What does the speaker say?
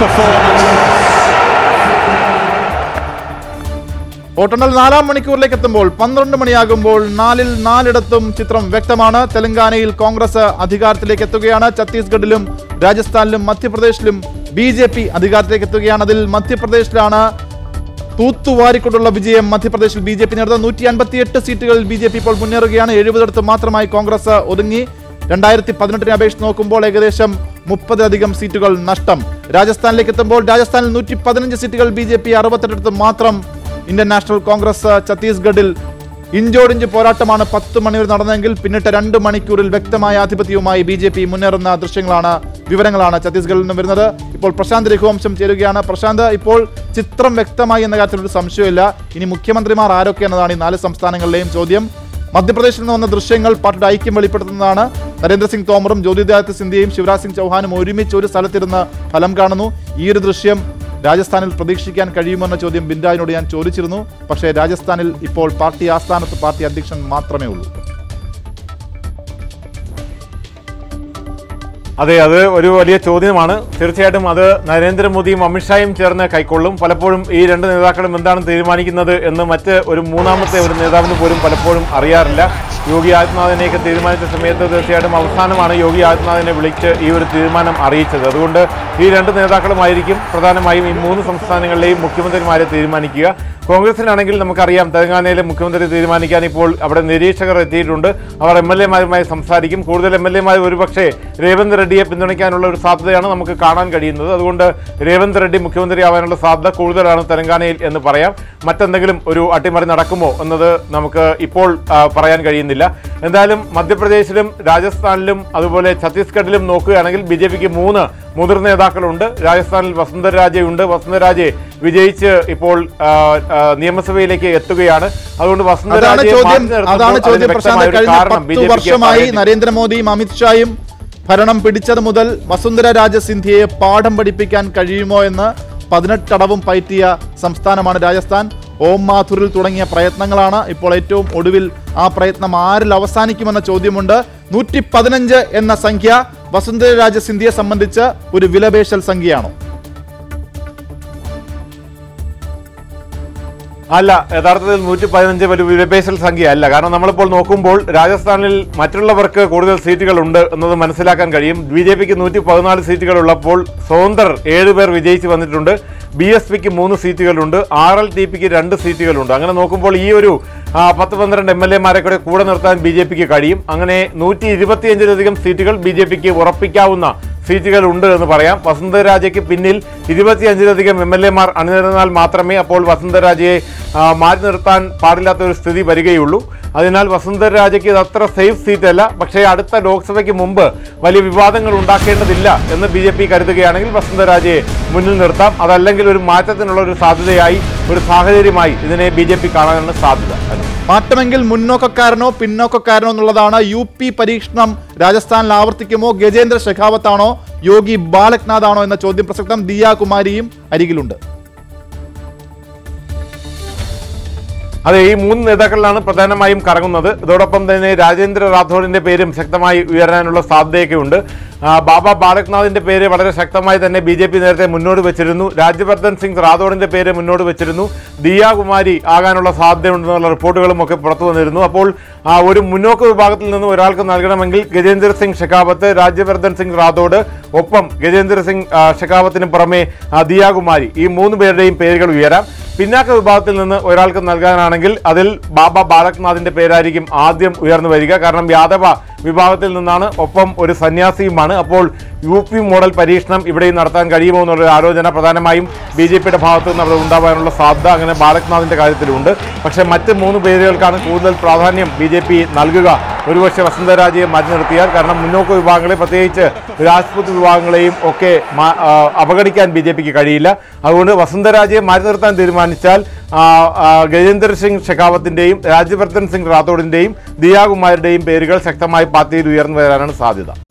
performance. വോട്ടെണ്ണൽ നാലാം മണിക്കൂറിലേക്ക് എത്തുമ്പോൾ പന്ത്രണ്ട് മണിയാകുമ്പോൾ നാലിൽ നാലിടത്തും ചിത്രം വ്യക്തമാണ് തെലങ്കാനയിൽ കോൺഗ്രസ് അധികാരത്തിലേക്ക് എത്തുകയാണ് ഛത്തീസ്ഗഡിലും രാജസ്ഥാനിലും മധ്യപ്രദേശിലും ബി ജെ പി അധികാരത്തിലേക്ക് എത്തുകയാണ് അതിൽ മധ്യപ്രദേശിലാണ് തൂത്തുവാരിക്കൊണ്ടുള്ള വിജയം മധ്യപ്രദേശിൽ ബി ജെ പി നേടുന്നത് നൂറ്റി അൻപത്തിയെട്ട് സീറ്റുകളിൽ ബി ജെ പി ഇപ്പോൾ മുന്നേറുകയാണ് എഴുപതിടത്ത് മാത്രമായി കോൺഗ്രസ് ഒതുങ്ങി രണ്ടായിരത്തി പതിനെട്ടിനെ അപേക്ഷിച്ച് നോക്കുമ്പോൾ ഏകദേശം മുപ്പതിലധികം സീറ്റുകൾ നഷ്ടം രാജസ്ഥാനിലേക്ക് എത്തുമ്പോൾ രാജസ്ഥാനിൽ നൂറ്റി പതിനഞ്ച് സീറ്റുകൾ ബി ജെ പി അറുപത്തെട്ടിടത്ത് മാത്രം ഇന്ത്യൻ നാഷണൽ കോൺഗ്രസ് ഛത്തീസ്ഗഡിൽ ഇഞ്ചോടിഞ്ച് പോരാട്ടമാണ് പത്ത് മണിവരെ നടന്നതെങ്കിൽ പിന്നിട്ട രണ്ട് മണിക്കൂറിൽ വ്യക്തമായ ആധിപത്യവുമായി ബി ജെ പി മുന്നേറുന്ന ദൃശ്യങ്ങളാണ് വിവരങ്ങളാണ് ഛത്തീസ്ഗഡിൽ നിന്നും വരുന്നത് ഇപ്പോൾ പ്രശാന്ത് രഘുവംശം ചേരുകയാണ് പ്രശാന്ത് ഇപ്പോൾ ചിത്രം വ്യക്തമായി എന്ന കാര്യത്തിൽ ഒരു സംശയമില്ല ഇനി മുഖ്യമന്ത്രിമാർ ആരൊക്കെ എന്നതാണ് ഈ നാല് സംസ്ഥാനങ്ങളിലെയും ചോദ്യം മധ്യപ്രദേശിൽ നിന്ന് വന്ന ദൃശ്യങ്ങൾ പാർട്ടിയുടെ ഐക്യം വെളിപ്പെടുത്തുന്നതാണ് നരേന്ദ്രസിംഗ് തോമറും ജ്യോതിരാദിത്യ സിന്ധ്യയും ശിവരാജ് സിംഗ് ചൗഹാനും ഒരുമിച്ച് ഒരു സ്ഥലത്തിരുന്ന് ഫലം കാണുന്നു ഈ ഒരു ദൃശ്യം രാജസ്ഥാനിൽ പ്രതീക്ഷിക്കാൻ കഴിയുമെന്ന ചോദ്യം ബിൻഡായിനോട് ഞാൻ ചോദിച്ചിരുന്നു പക്ഷേ രാജസ്ഥാനിൽ ഇപ്പോൾ പാർട്ടി ആസ്ഥാനത്ത് പാർട്ടി അധ്യക്ഷൻ മാത്രമേ ഉള്ളൂ അതെ അത് ഒരു വലിയ ചോദ്യമാണ് തീർച്ചയായിട്ടും അത് നരേന്ദ്രമോദിയും അമിത്ഷായും ചേർന്ന് കൈക്കൊള്ളും പലപ്പോഴും ഈ രണ്ട് നേതാക്കളും എന്താണ് തീരുമാനിക്കുന്നത് എന്ന് മറ്റ് ഒരു മൂന്നാമത്തെ ഒരു നേതാവിന് പോലും പലപ്പോഴും അറിയാറില്ല യോഗി ആദിത്യനാഥിനെയൊക്കെ തീരുമാനിച്ച സമയത്ത് തീർച്ചയായിട്ടും അവസാനമാണ് യോഗി ആദിത്യനാഥിനെ വിളിച്ച് ഈ ഒരു തീരുമാനം അറിയിച്ചത് അതുകൊണ്ട് ഈ രണ്ട് നേതാക്കളുമായിരിക്കും പ്രധാനമായും ഈ മൂന്ന് സംസ്ഥാനങ്ങളിലെയും മുഖ്യമന്ത്രിമാരെ തീരുമാനിക്കുക കോൺഗ്രസിലാണെങ്കിൽ നമുക്കറിയാം തെലങ്കാനയിലെ മുഖ്യമന്ത്രി തീരുമാനിക്കാൻ ഇപ്പോൾ അവിടെ നിരീക്ഷകർ എത്തിയിട്ടുണ്ട് അവർ എം എൽ എമാരുമായി സംസാരിക്കും കൂടുതൽ എം എൽ എമാർ ഒരുപക്ഷെ രേവന്ത് റെഡ്ഡിയെ പിന്തുണയ്ക്കാനുള്ള ഒരു സാധ്യതയാണ് നമുക്ക് കാണാൻ കഴിയുന്നത് അതുകൊണ്ട് രേവന്ത് റെഡ്ഡി മുഖ്യമന്ത്രിയാവാനുള്ള സാധ്യത കൂടുതലാണ് തെലങ്കാനയിൽ എന്ന് പറയാം മറ്റെന്തെങ്കിലും ഒരു അട്ടിമറി നടക്കുമോ എന്നത് നമുക്ക് ഇപ്പോൾ ആ, പറയാൻ കഴിയുന്നില്ല എന്തായാലും മധ്യപ്രദേശിലും രാജസ്ഥാനിലും അതുപോലെ ഛത്തീസ്ഗഡിലും നോക്കുകയാണെങ്കിൽ ബി ജെ പിക്ക് മൂന്ന് മുതിർന്ന നേതാക്കളുണ്ട് രാജസ്ഥാനിൽ വസുന്ധരാജയുണ്ട് വസുന്ധരാജെ വിജയിച്ച് ഇപ്പോൾ ആ, ആ, നിയമസഭയിലേക്ക് എത്തുകയാണ് അതുകൊണ്ട് അതാണ് വസുന്ധരാജയെ ചോദ്യം മാറ്റി നിർത്തുമ്പോൾ അതാണ് അതിന് ചോദ്യം വ്യക്തമായ പ്രശാന്ത് ഒരു കഴിഞ്ഞ കാരണം പത്ത് BJP ക്ക് വർഷമായി പറയേണ്ടി- നരേന്ദ്രമോദിയും അമിത്ഷായും ഭരണം പിടിച്ചത് മുതൽ വസുന്ധര രാജ സിന്ധ്യയെ പാഠം പഠിപ്പിക്കാൻ കഴിയുമോ എന്ന് പതിനെട്ടടവും പയറ്റിയ സംസ്ഥാനമാണ് രാജസ്ഥാൻ ഓം മാഥുരിൽ തുടങ്ങിയ പ്രയത്നങ്ങളാണ് ഇപ്പോൾ ഏറ്റവും ഒടുവിൽ ആ പ്രയത്നം ആരിൽ അവസാനിക്കുമെന്ന ചോദ്യമുണ്ട് നൂറ്റി പതിനഞ്ച് എന്ന സംഖ്യ വസുന്ധര രാജ സിന്ധ്യയെ സംബന്ധിച്ച് ഒരു വിലപേശൽ സംഖ്യയാണോ അല്ല യഥാർത്ഥത്തിൽ നൂറ്റി പതിനഞ്ച് ഒരു വിലപേശൽ സംഖ്യ അല്ല കാരണം നമ്മളിപ്പോൾ നോക്കുമ്പോൾ രാജസ്ഥാനിൽ മറ്റുള്ളവർക്ക് കൂടുതൽ സീറ്റുകൾ ഉണ്ട് എന്നത് മനസ്സിലാക്കാൻ കഴിയും ബി ജെ പിക്ക് നൂറ്റി പതിനാല് സീറ്റുകൾ ഉള്ളപ്പോൾ സ്വതന്ത്രർ ഏഴുപേർ വിജയിച്ച് വന്നിട്ടുണ്ട് ബി എസ് പിക്ക് മൂന്ന് സീറ്റുകളുണ്ട് ആർ എൽ ടി പിക്ക് രണ്ട് സീറ്റുകളുണ്ട് അങ്ങനെ നോക്കുമ്പോൾ ഈ ഒരു ആ, പത്ത് പന്ത്രണ്ട് എം എൽ എമാരെ കൂടെ കൂടെ നിർത്താൻ ബി ജെ പിക്ക് കഴിയും അങ്ങനെ നൂറ്റി ഇരുപത്തിയഞ്ചിലധികം സീറ്റുകൾ ബി ജെ പിക്ക് ഉറപ്പിക്കാവുന്ന സീറ്റുകൾ ഉണ്ട് എന്ന് പറയാം വസുന്ധരാജയ്ക്ക് പിന്നിൽ ഇരുപത്തിയഞ്ചിലധികം എം എൽ എമാർ അണിനിരന്നാൽ മാത്രമേ അപ്പോൾ വസുന്ധരാജയെ ആ, മാറ്റി നിർത്താൻ പാടില്ലാത്ത ഒരു സ്ഥിതി വരികയുള്ളൂ അതിനാൽ വസുന്ധരാജയ്ക്ക് ഇത് അത്ര സേഫ് സീറ്റ് അല്ല പക്ഷേ അടുത്ത ലോക്സഭയ്ക്ക് മുമ്പ് വലിയ വിവാദങ്ങൾ ഉണ്ടാക്കേണ്ടതില്ല എന്ന് ബി ജെ പി കരുതുകയാണെങ്കിൽ വസുന്ധരാജയെ മുന്നിൽ നിർത്താം അതല്ലെങ്കിൽ ഒരു മാറ്റത്തിനുള്ള ഒരു സാധ്യതയായി ഒരു സാഹചര്യമായി ഇതിനെ ബി ജെ പി കാണാനാണ് സാധ്യത മാറ്റമെങ്കിൽ മുന്നോക്കക്കാരനോ പിന്നോക്കക്കാരനോ എന്നുള്ളതാണ് യു പി പരീക്ഷണം രാജസ്ഥാനിൽ ആവർത്തിക്കുമോ ഗജേന്ദ്ര ഷെഖാവത്താണോ യോഗി ബാലക്നാഥ് ആണോ എന്ന ചോദ്യം പ്രസക്തം ദിയ കുമാരിയും അരികിലുണ്ട് അതെ ഈ മൂന്ന് നേതാക്കളിലാണ് പ്രധാനമായും കറങ്ങുന്നത് ഇതോടൊപ്പം തന്നെ രാജേന്ദ്ര റാഥോഡിന്റെ പേരും ശക്തമായി ഉയരാനുള്ള സാധ്യതയൊക്കെ ഉണ്ട് ആ, ബാബ ബാലക്നാഥിന്റെ പേര് വളരെ ശക്തമായി തന്നെ ബി ജെ പി നേരത്തെ മുന്നോട്ട് വെച്ചിരുന്നു രാജ്യവർദ്ധൻ സിംഗ് റാഥോഡിന്റെ പേര് മുന്നോട്ട് വെച്ചിരുന്നു ദിയ കുമാരി ആകാനുള്ള സാധ്യതയുണ്ടെന്നുള്ള റിപ്പോർട്ടുകളും ഒക്കെ പുറത്തു വന്നിരുന്നു അപ്പോൾ ആ, ഒരു മുന്നോക്ക വിഭാഗത്തിൽ നിന്ന് ഒരാൾക്ക് നൽകണമെങ്കിൽ ഗജേന്ദ്ര സിംഗ് ഷെഖാവത്ത് രാജ്യവർദ്ധൻ സിംഗ് റാഥോഡ് ഒപ്പം ഗജേന്ദ്ര സിംഗ് ആ, ഷെഖാവത്തിന് പുറമെ ആ, ദിയ കുമാരി ഈ മൂന്ന് പേരുടെയും പേരുകൾ ഉയരാം പിന്നാക്ക വിഭാഗത്തിൽ നിന്ന് ഒരാൾക്ക് നൽകാനാണെങ്കിൽ അതിൽ ബാബ ബാലക്നാഥിന്റെ പേരായിരിക്കും ആദ്യം ഉയർന്നു വരിക കാരണം യാദവ വിഭാഗത്തിൽ നിന്നാണ് ഒപ്പം ഒരു സന്യാസിയുമാണ് അപ്പോൾ യു പി മോഡൽ പരീക്ഷണം ഇവിടെയും നടത്താൻ കഴിയുമോ എന്നുള്ള ഒരു ആലോചന പ്രധാനമായും ബി ജെ പിയുടെ ഭാഗത്തു നിന്ന് അവിടെ ഉണ്ടാവാനുള്ള സാധ്യത അങ്ങനെ ബാലക്നാഥിന്റെ കാര്യത്തിലുണ്ട് പക്ഷേ മറ്റ് മൂന്ന് പേരുകൾക്കാണ് കൂടുതൽ പ്രാധാന്യം ബി ജെ പി നൽകുക ഒരുപക്ഷെ വസന്തരാജയെ മാറ്റി നിർത്തിയാൽ കാരണം മുന്നോക്ക വിഭാഗങ്ങളെ പ്രത്യേകിച്ച് രാജ്പുത് വിഭാഗങ്ങളെയും ഒക്കെ മാ- ആ, അവഗണിക്കാൻ ബി ജെ പിക്ക് കഴിയില്ല അതുകൊണ്ട് വസന്തരാജയെ മാറ്റി നിർത്താൻ തീരുമാനിച്ചാൽ ആ, ആ, ഗജേന്ദ്ര സിംഗ് ഷെഖാവത്തിന്റെയും രാജ്യവർദ്ധൻ സിംഗ് റാത്തോഡിന്റെയും ദിയാകുമാരുടെയും പേരുകൾ ശക്തമായി പാർട്ടിയിൽ ഉയർന്നു വരാനാണ് സാധ്യത